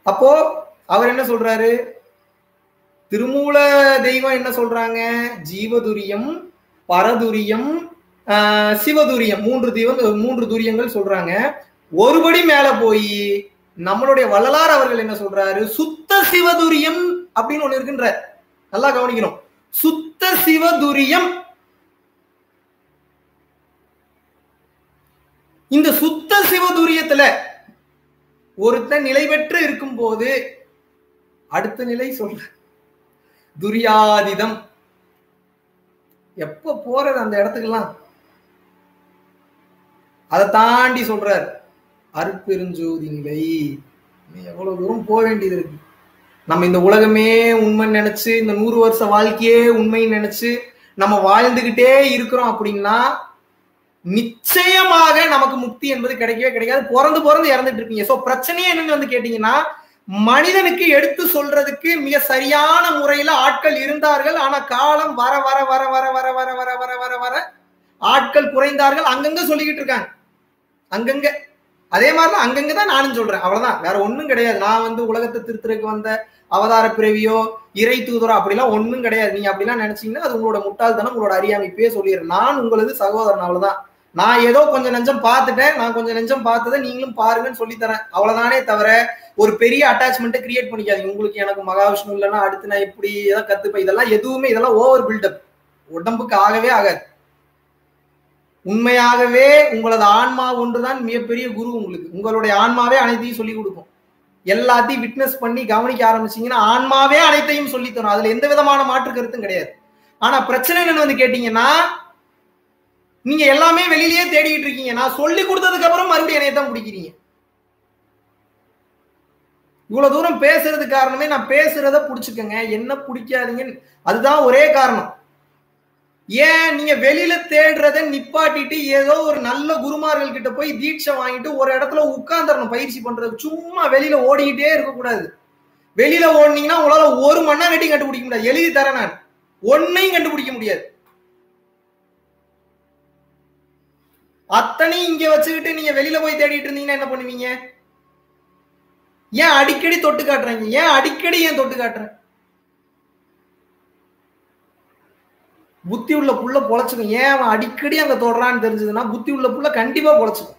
அப்போ அவர் என்ன சொல்றாரு திருமூல தெய்வம் என்ன சொல்றாங்க ஜீவதுரியம் பரதுரியம் ஆஹ், சிவதுரியம் மூன்று தெய்வம் மூன்று துரியங்கள் சொல்றாங்க ஒருபடி மேல போய் நம்மளுடைய வள்ளலார் அவர்கள் என்ன சொல்றாரு சுத்த சிவதுரியம் அப்படின்னு ஒண்ணு இருக்குன்ற நல்லா கவனிக்கணும் சுத்த சிவதுரியம் இந்த சுத்த சிவதுரியத்துல ஒருத்தன் நிலை பெற்று இருக்கும் போது அடுத்த நிலை சொல்ற துரியாதிதம் எப்ப போறது அந்த இடத்துக்கெல்லாம் அதை தாண்டி சொல்றார் அருட்பெருஞ்சோதி நிலை நீ எவ்வளவு தூரம் போக வேண்டியது இருக்கு நம்ம இந்த உலகமே உண்மைன்னு நினைச்சு இந்த நூறு வருஷ வாழ்க்கையே உண்மைன்னு நினைச்சு நம்ம வாழ்ந்துகிட்டே இருக்கிறோம் அப்படின்னா நிச்சயமாக நமக்கு முக்தி என்பது கிடைக்கவே கிடைக்காது பிறந்து பிறந்து இறந்துட்டு இருப்பீங்க சோ பிரச்சனையே என்னன்னு வந்து கேட்டீங்கன்னா மனிதனுக்கு எடுத்து சொல்றதுக்கு மிக சரியான முறையில ஆட்கள் இருந்தார்கள் ஆனா காலம் வர வர வர வர வர வர வர வர வர வர ஆட்கள் குறைந்தார்கள் அங்கங்க சொல்லிக்கிட்டு இருக்காங்க அங்கங்க அதே மாதிரிதான் அங்கங்க தான் நானும் சொல்றேன் அவ்வளவுதான் வேற ஒண்ணும் கிடையாது நான் வந்து உலகத்தை திருத்துறதுக்கு வந்த அவதார பிறவியோ இறை தூதரோ அப்படிலாம் ஒண்ணும் கிடையாது நீங்க அப்படிலாம் நினைச்சீங்கன்னா அது உங்களோட முட்டாள்தனம் உங்களோட அறியாமைப்பே சொல்லிடுறேன் நான் உங்களது சகோதரன் அவ்வளவுதான் நான் ஏதோ கொஞ்சம் நெஞ்சம் பார்த்துட்டேன் நான் கொஞ்சம் நெஞ்சம் பார்த்ததை நீங்களும் பாருங்கன்னு சொல்லி தரேன் அவ்வளவுதானே தவிர ஒரு பெரிய அட்டாச்மெண்ட்டை கிரியேட் பண்ணிக்காதீங்க உங்களுக்கு எனக்கு மகாவிஷ்ணு இல்லைன்னா அடுத்து நான் எப்படி ஏதாவது கத்துப்பேன் இதெல்லாம் எதுவுமே இதெல்லாம் ஓவர் பில்டப் உடம்புக்கு ஆகவே ஆகாது உண்மையாகவே உங்களது ஆன்மா ஒன்றுதான் மிகப்பெரிய குரு உங்களுக்கு உங்களுடைய ஆன்மாவே அனைத்தையும் சொல்லி கொடுக்கும் எல்லாத்தையும் விட்னஸ் பண்ணி கவனிக்க ஆரம்பிச்சீங்கன்னா ஆன்மாவே அனைத்தையும் சொல்லி தரும் அதுல எந்த விதமான மாற்று கருத்தும் கிடையாது ஆனா பிரச்சனை என்னன்னு வந்து கேட்டீங்கன்னா நீங்க எல்லாமே வெளியிலேயே தேடிட்டு இருக்கீங்க நான் சொல்லி கொடுத்ததுக்கு அப்புறம் மறுபடியும் என்னைய தான் பிடிக்கிறீங்க இவ்வளவு தூரம் பேசுறது காரணமே நான் பேசுறத புடிச்சுக்கங்க என்ன பிடிக்காதீங்க அதுதான் ஒரே காரணம் ஏன் நீங்க வெளியில தேடுறத நிப்பாட்டிட்டு ஏதோ ஒரு நல்ல குருமார்கள் கிட்ட போய் தீட்சை வாங்கிட்டு ஒரு இடத்துல உட்கார்ந்துடணும் பயிற்சி பண்றது சும்மா வெளியில ஓடிக்கிட்டே இருக்கக்கூடாது வெளியில ஓடுனீங்கன்னா உங்களால ஒரு மண்ணா வெட்டி கண்டுபிடிக்க முடியாது எழுதி தரேன் நான் ஒன்னையும் கண்டுபிடிக்க முடியாது அத்தனையும் இங்க வச்சுக்கிட்டு நீங்க வெளியில போய் தேடிட்டு இருந்தீங்கன்னா என்ன பண்ணுவீங்க ஏன் அடிக்கடி தொட்டு காட்டுறீங்க ஏன் அடிக்கடி ஏன் தொட்டு காட்டுறேன் புத்தி உள்ள புள்ள பொழைச்சுக்கும் ஏன் அவன் அடிக்கடி அங்க தொடுறான்னு தெரிஞ்சதுன்னா புத்தி உள்ள புள்ள கண்டிப்பா பொழைச்சுக்கும்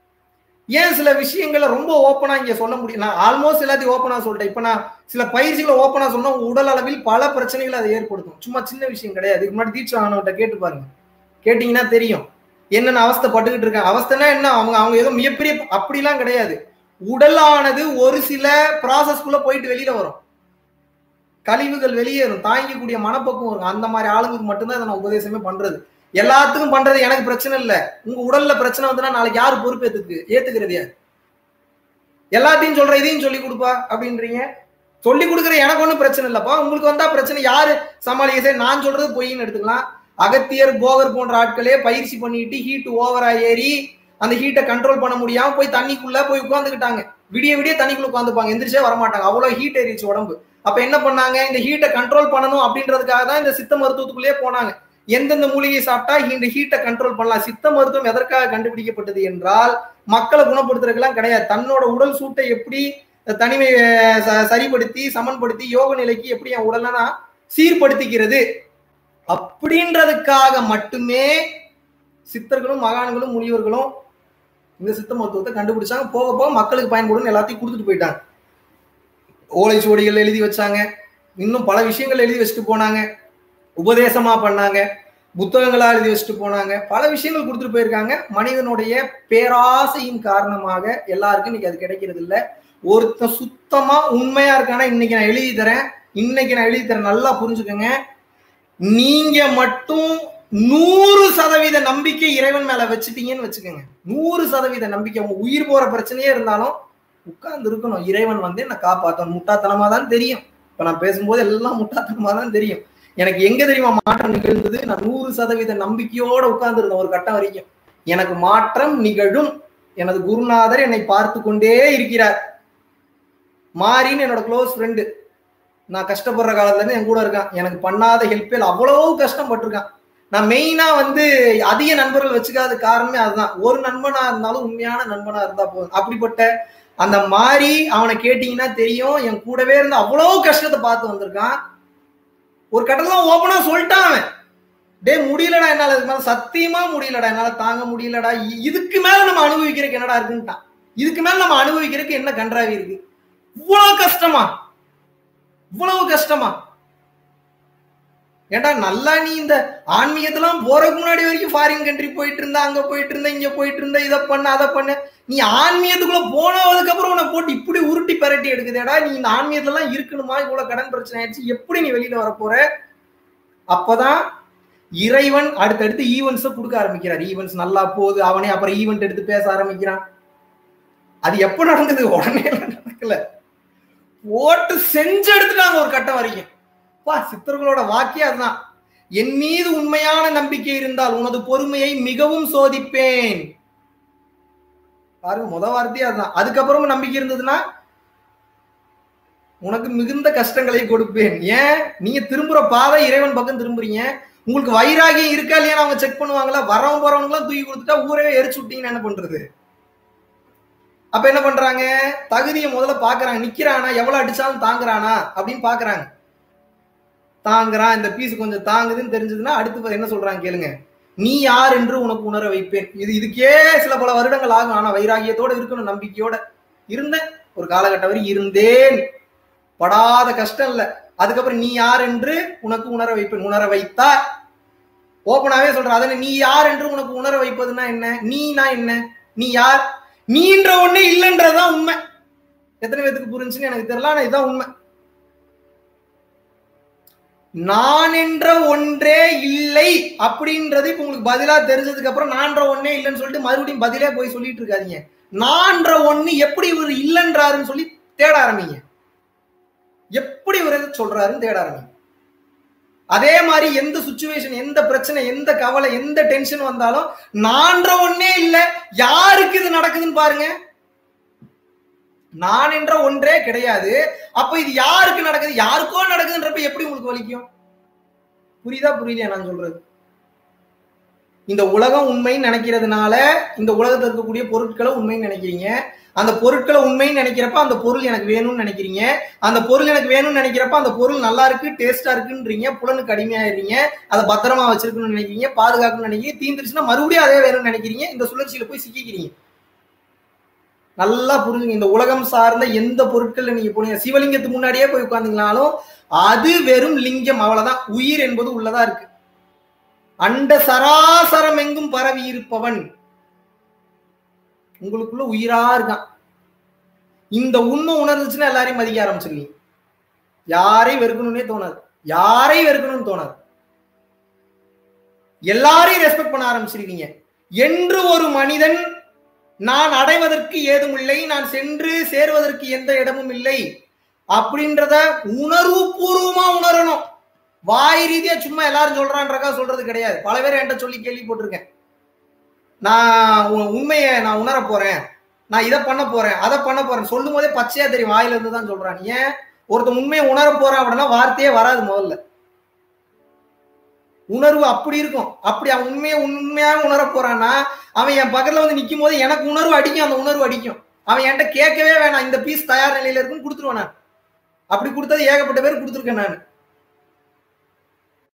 ஏன் சில விஷயங்களை ரொம்ப ஓப்பனா இங்க சொல்ல முடியும் நான் ஆல்மோஸ்ட் எல்லாத்தையும் ஓப்பனா சொல்லிட்டேன் இப்ப நான் சில பயிற்சிகளை ஓப்பனா சொன்னா உடல் அளவில் பல பிரச்சனைகளை அதை ஏற்படுத்தும் சும்மா சின்ன விஷயம் கிடையாது இதுக்கு முன்னாடி தீட்சை ஆனவன்கிட்ட கேட்டு பாருங்க கேட்டீங்கன்னா தெரியும் என்னென்ன அவஸ்தை பட்டுக்கிட்டு இருக்காங்க அவஸ்தைனா என்ன அவங்க அவங்க ஏதோ மிகப்பெரிய அப்படிலாம் கிடையாது உடலானது ஒரு சில ப்ராசஸ்க்குள்ள போயிட்டு வெளியில வரும் கழிவுகள் வெளியேறும் தாங்கிக்கூடிய மனப்பக்குவம் இருக்கும் அந்த மாதிரி ஆளுங்களுக்கு மட்டும்தான் இதை நான் உபதேசமே பண்றது எல்லாத்துக்கும் பண்றது எனக்கு பிரச்சனை இல்ல உங்க உடல்ல பிரச்சனை வந்துன்னா நாளைக்கு யாரு பொறுப்பு ஏத்துக்கு ஏத்துக்கிறது யார் எல்லாத்தையும் சொல்ற இதையும் சொல்லி கொடுப்பா அப்படின்றீங்க சொல்லி கொடுக்குற எனக்கு ஒன்றும் பிரச்சனை இல்லப்பா உங்களுக்கு வந்தா பிரச்சனை யாரு சமாளிக்க சரி நான் சொல்றது பொய்ன்னு எடுத்துக்கலாம் அகத்தியர் போகர் போன்ற ஆட்களே பயிற்சி பண்ணிட்டு ஹீட் ஓவரா ஏறி அந்த ஹீட்டை கண்ட்ரோல் பண்ண முடியாம போய் தண்ணிக்குள்ள போய் உட்காந்துக்கிட்டாங்க விடிய விடிய தண்ணிக்குள்ள உட்காந்துப்பாங்க எந்திரிச்சே வரமாட்டாங்க அவ்வளவு ஹீட் ஏறிச்சு உடம்பு அப்ப என்ன பண்ணாங்க இந்த ஹீட்டை கண்ட்ரோல் பண்ணணும் அப்படின்றதுக்காக தான் இந்த சித்த மருத்துவத்துக்குள்ளேயே போனாங்க எந்தெந்த மூலிகை சாப்பிட்டா இந்த ஹீட்டை கண்ட்ரோல் பண்ணலாம் சித்த மருத்துவம் எதற்காக கண்டுபிடிக்கப்பட்டது என்றால் மக்களை குணப்படுத்துறதுக்கெல்லாம் கிடையாது தன்னோட உடல் சூட்டை எப்படி தனிமை சரிப்படுத்தி சமன்படுத்தி யோக நிலைக்கு எப்படி என் உடலை நான் சீர்படுத்திக்கிறது அப்படின்றதுக்காக மட்டுமே சித்தர்களும் மகான்களும் முனிவர்களும் இந்த சித்த மருத்துவத்தை கண்டுபிடிச்சாங்க போக போக மக்களுக்கு பயன்படும் எல்லாத்தையும் கொடுத்துட்டு போயிட்டாங்க ஓலைச்சுவடிகள் எழுதி வச்சாங்க இன்னும் பல விஷயங்கள் எழுதி வச்சுட்டு போனாங்க உபதேசமா பண்ணாங்க புத்தகங்களா எழுதி வச்சுட்டு போனாங்க பல விஷயங்கள் கொடுத்துட்டு போயிருக்காங்க மனிதனுடைய பேராசையின் காரணமாக எல்லாருக்கும் இன்னைக்கு அது கிடைக்கிறது இல்லை ஒருத்தன் சுத்தமா உண்மையா இருக்கானா இன்னைக்கு நான் எழுதி தரேன் இன்னைக்கு நான் எழுதி தரேன் நல்லா புரிஞ்சுக்கோங்க நீங்க மட்டும் நூறு சதவீத நம்பிக்கை இறைவன் மேல வச்சுட்டீங்கன்னு வச்சுக்கோங்க நூறு சதவீத நம்பிக்கை உங்க உயிர் போற பிரச்சனையே இருந்தாலும் உட்கார்ந்து இருக்கணும் இறைவன் வந்து என்ன காப்பாத்தணும் முட்டாத்தனமா தான் தெரியும் இப்ப நான் பேசும்போது எல்லாம் முட்டாத்தனமா தான் தெரியும் எனக்கு எங்க தெரியுமா மாற்றம் நிகழ்ந்தது நான் நூறு சதவீத நம்பிக்கையோட உட்கார்ந்து இருந்தேன் ஒரு கட்டம் வரைக்கும் எனக்கு மாற்றம் நிகழும் எனது குருநாதர் என்னை பார்த்து கொண்டே இருக்கிறார் மாறின்னு என்னோட க்ளோஸ் ஃப்ரெண்டு நான் கஷ்டப்படுற காலத்துல இருந்து என் கூட இருக்கான் எனக்கு பண்ணாத ஹெல்ப்பே அவ்வளவு கஷ்டப்பட்டிருக்கான் நான் மெயினா வந்து அதிக நண்பர்கள் வச்சுக்காத காரணமே அதுதான் ஒரு நண்பனா இருந்தாலும் உண்மையான நண்பனா இருந்தா போதும் அப்படிப்பட்ட அந்த மாதிரி அவனை கேட்டீங்கன்னா தெரியும் என் கூடவே இருந்து அவ்வளவு கஷ்டத்தை பார்த்து வந்திருக்கான் ஒரு கட்டத்துல ஓப்பனா சொல்லிட்டான் அவன் டே முடியலடா என்னால இதுக்கு மேல சத்தியமா முடியலடா என்னால தாங்க முடியலடா இ- இதுக்கு மேல நம்ம அனுபவிக்கிறதுக்கு என்னடா இருக்குன்ட்டான் இதுக்கு மேல நம்ம அனுபவிக்கிறதுக்கு என்ன கன்றாவி இருக்கு இவ்வளவு கஷ்டமா இவ்வளவு கஷ்டமா ஏன்டா நல்லா நீ இந்த ஆன்மீகத்தெல்லாம் போறதுக்கு முன்னாடி வரைக்கும் ஃபாரின் கண்ட்ரி போயிட்டு இருந்தா அங்க போயிட்டு இருந்த இங்க போயிட்டு இருந்த இதை பண்ண அதை பண்ண நீ ஆன்மீகத்துக்குள்ள போனதுக்கு அப்புறம் உன்னை போட்டு இப்படி உருட்டி பரட்டி எடுக்குதேடா நீ இந்த ஆன்மீகத்துல எல்லாம் இருக்கணுமா இவ்வளவு கடன் பிரச்சனை ஆயிடுச்சு எப்படி நீ வெளியில வர போற அப்பதான் இறைவன் அடுத்தடுத்து ஈவெண்ட்ஸ் கொடுக்க ஆரம்பிக்கிறார் ஈவெண்ட்ஸ் நல்லா போகுது அவனே அப்புறம் ஈவெண்ட் எடுத்து பேச ஆரம்பிக்கிறான் அது எப்ப நடந்தது உடனே எல்லாம் நடக்கல போட்டு செஞ்சு எடுத்துட்டாங்க ஒரு கட்டம் வரைக்கும் பா சித்தர்களோட வாக்கியம் அதுதான் என் மீது உண்மையான நம்பிக்கை இருந்தால் உனது பொறுமையை மிகவும் சோதிப்பேன் பாருங்க முத வார்த்தையே அதுதான் அதுக்கப்புறமும் நம்பிக்கை இருந்ததுன்னா உனக்கு மிகுந்த கஷ்டங்களை கொடுப்பேன் ஏன் நீங்க திரும்புற பாதை இறைவன் பக்கம் திரும்புறீங்க உங்களுக்கு வைராகியம் இருக்கா இல்லையா அவங்க செக் பண்ணுவாங்களா வரவங்க போறவங்க எல்லாம் தூக்கி கொடுத்துட்டா ஊரே எரிச்சு விட்டீங்கன்னா என்ன பண்றது அப்ப என்ன பண்றாங்க தகுதியை முதல்ல பாக்குறாங்க நிக்கிறானா எவ்வளவு அடிச்சாலும் தாங்குறானா அப்படின்னு பாக்குறாங்க தாங்குறான் இந்த பீஸ் கொஞ்சம் தாங்குதுன்னு தெரிஞ்சதுன்னா அடுத்து என்ன சொல்றாங்க கேளுங்க நீ யார் என்று உனக்கு உணர வைப்பேன் இது இதுக்கே சில பல வருடங்கள் ஆகும் ஆனா வைராகியத்தோட இருக்கணும் நம்பிக்கையோட இருந்தேன் ஒரு காலகட்டம் வரை இருந்தேன் படாத கஷ்டம் இல்ல அதுக்கப்புறம் நீ யார் என்று உனக்கு உணர வைப்பேன் உணர வைத்தா ஓப்பனாவே சொல்ற அதனை நீ யார் என்று உனக்கு உணர வைப்பதுன்னா என்ன நீனா என்ன நீ யார் நீன்ற ஒண்ணே இல்லைன்றதுதான் உண்மை எத்தனை பேத்துக்கு புரிஞ்சுன்னு எனக்கு தெரியல ஆனா இதுதான் உண்மை நான் என்ற ஒன்றே இல்லை அப்படின்றது இப்ப உங்களுக்கு பதிலா தெரிஞ்சதுக்கு அப்புறம் நான்ற ஒன்னே இல்லைன்னு சொல்லிட்டு மறுபடியும் பதிலே போய் சொல்லிட்டு இருக்காதீங்க நான்ற ஒண்ணு எப்படி இவர் இல்லைன்றாருன்னு சொல்லி தேட ஆரம்பிங்க எப்படி இவர் எதை சொல்றாருன்னு தேட ஆரம்பிங்க அதே மாதிரி எந்த சுச்சுவேஷன் எந்த பிரச்சனை எந்த கவலை எந்த டென்ஷன் வந்தாலும் நான்ற ஒன்னே இல்ல யாருக்கு இது நடக்குதுன்னு பாருங்க நான் என்ற ஒன்றே கிடையாது அப்ப இது யாருக்கு நடக்குது யாருக்கோ நடக்குதுன்றப்ப எப்படி உங்களுக்கு வலிக்கும் புரியுதா புரியலையா நான் சொல்றது இந்த உலகம் உண்மைன்னு நினைக்கிறதுனால இந்த உலகத்துல இருக்கக்கூடிய பொருட்களை உண்மைன்னு நினைக்கிறீங்க அந்த பொருட்களை உண்மைன்னு நினைக்கிறப்ப அந்த பொருள் எனக்கு வேணும்னு நினைக்கிறீங்க அந்த பொருள் எனக்கு வேணும்னு நினைக்கிறப்ப அந்த பொருள் நல்லா இருக்கு டேஸ்டா இருக்குன்றீங்க புலனுக்கு அடிமையாயிடுறீங்க அதை பத்திரமா வச்சிருக்கணும்னு நினைக்கிறீங்க பாதுகாக்கணும்னு நினைக்கிறீங்க தீந்துருச்சுன்னா மறுபடியும் அதே வேணும்னு நினைக்கிறீங்க இந்த சுழற்சியில போய் சிக்கிக்கிறீங்க நல்லா புரிஞ்சுங்க இந்த உலகம் சார்ந்த எந்த பொருட்கள்ல நீங்க போனீங்க சிவலிங்கத்துக்கு முன்னாடியே போய் உட்கார்ந்தீங்கனாலும் அது வெறும் லிங்கம் அவ்வளவுதான் உயிர் என்பது உள்ளதா இருக்கு அண்ட சராசரம் எங்கும் பரவி இருப்பவன் உங்களுக்குள்ள உயிரா இருக்கான் இந்த உண்மை உணர்ந்துச்சுன்னா எல்லாரையும் மதிக்க ஆரம்பிச்சிருவீங்க யாரையும் வெறுக்கணும்னே தோணாது யாரையும் வெறுக்கணும்னு தோணாது எல்லாரையும் ரெஸ்பெக்ட் பண்ண ஆரம்பிச்சிருவீங்க என்று ஒரு மனிதன் நான் அடைவதற்கு ஏதும் இல்லை நான் சென்று சேருவதற்கு எந்த இடமும் இல்லை அப்படின்றத உணர்வு பூர்வமா உணரணும் வாய் ரீதியா சும்மா எல்லாரும் சொல்றான்றக்கா சொல்றது கிடையாது பல பேர் என்கிட்ட சொல்லி கேள்விப்பட்டிருக்கேன் நான் உ- உண்மையை நான் உணர போறேன் நான் இதை பண்ண போறேன் அதை பண்ண போறேன் சொல்லும் போதே பச்சையா தெரியும் வாயில இருந்து தான் சொல்றான் ஏன் ஒருத்தன் உண்மையை உணர போறான் அப்படின்னா வார்த்தையே வராது முதல்ல உணர்வு அப்படி இருக்கும் அப்படி அவன் உண்மையை உண்மையாக உணர போறான்னா அவன் என் பக்கத்துல வந்து நிக்கும் போது எனக்கு உணர்வு அடிக்கும் அந்த உணர்வு அடிக்கும் அவன் என்கிட்ட கேட்கவே வேணாம் இந்த பீஸ் தயார் நிலையில இருக்குன்னு கொடுத்துருவேன் நான் அப்படி கொடுத்தது ஏகப்பட்ட பேர் கொடுத்துருக்கேன் நான்